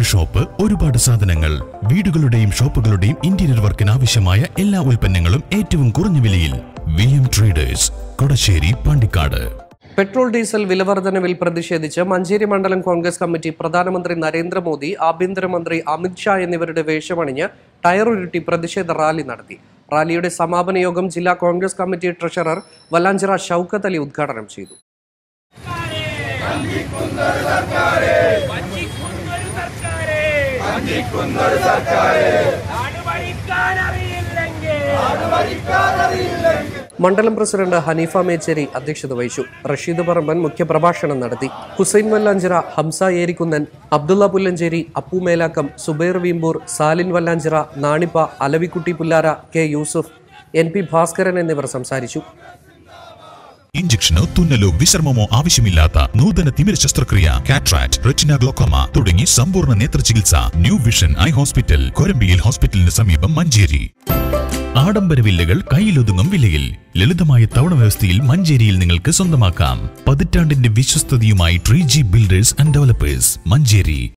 ഒരു ഷോപ്പ് ഒരുപാട് സാധനങ്ങൾ വീടുകളുടെയും ഷോപ്പുകളുടെയും ഇന്റീരിയർ വർക്കിന് ആവശ്യമായ എല്ലാ ഉൽപ്പന്നങ്ങളും ഏറ്റവും കുറഞ്ഞ വിലയിൽ V M traders Kodasseri Pandikkad petrol diesel വിലവർധനവിൽ പ്രതിഷേധിച്ച് മഞ്ചേരി മണ്ഡലം കോൺഗ്രസ് കമ്മിറ്റി പ്രധാനമന്ത്രി നരേന്ദ്രമോദി ആഭ്യന്തരമന്ത്രി അമിത്ഷാ എന്നിവരുടെ വേഷമണിഞ്ഞ് ടയറുരുട്ടി പ്രതിഷേധ റാലി നടത്തി റാലിയുടെ സമാപന യോഗം ജില്ലാ കോൺഗ്രസ് കമ്മിറ്റി ട്രഷറർ വല്ലാഞ്ചിറ ഷൌക്കത്ത് അലി ഉദ്ഘാടനം ചെയ്തു വഞ്ചിക്കുന്നൊരു സർക്കാരെ നാട് ഭരിക്കാൻ അറിയില്ലെങ്കിൽ മണ്ഡലം പ്രസിഡന്റ് ഹനീഫ മേച്ചേരി അധ്യക്ഷത വഹിച്ചു റഷീദ് പറമ്പൻ മുഖ്യപ്രഭാഷണം നടത്തി Hussain Vallanchira Hamza Erikkunnan Abdulla Pullancheri Appu Melakkam Zubair Veempur Salin Vallanchira Nanippa Alavikutty Pullara K Yusuf N P Bhaskaran എന്നിവർ സംസാരിച്ചു ഇഞ്ചക്ഷനോ തുന്നലോ വിശ്രമമോ ആവശ്യമില്ലാത്ത നൂതന തിമിര ശസ്ത്രക്രിയ കാട്രാക്ട് റെറ്റിന ഗ്ലോക്കോമ തുടങ്ങി സമ്പൂർണ്ണ നേത്ര ചികിത്സ ന്യൂ വിഷൻ ഐ ഹോസ്പിറ്റൽ കൊരമ്പിയിൽ ഹോസ്പിറ്റലിന് സമീപം മഞ്ചേരി ആഡംബര വില്ലകൾ കയ്യിലൊതുങ്ങും വിലയിൽ ലളിതമായ തവണ വ്യവസ്ഥയിൽ മഞ്ചേരിയിൽ നിങ്ങൾക്ക് സ്വന്തമാക്കാം പതിറ്റാണ്ടിന്റെ വിശ്വസ്തതയുമായി tree G builders and developers Manjeri